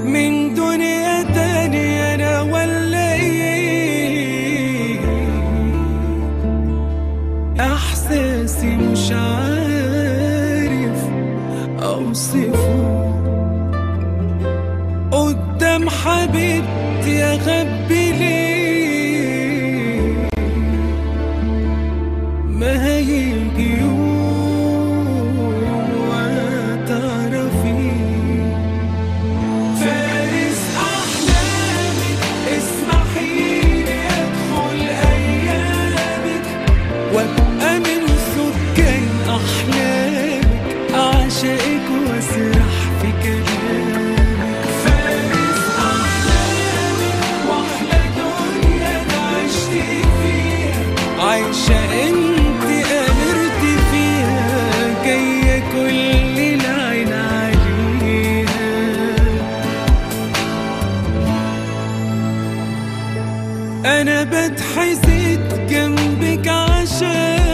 من دنيا تانية أنا ولا إيه إحساسي مش عارف أوصفه قدام حبيبتي أخبي ليه ما هيجي يوم وهتعرفي فارس أحلامك اسمحيلي أدخل أيامك وأبقى من سكان أحلامك أعشقك وأسرح في كلامك فارس أحلامك وأحلى دنيا أنا عشت فيها عايشة انت قدرت فيها جاية كل العين عليها انا بتحسد جنبك عشان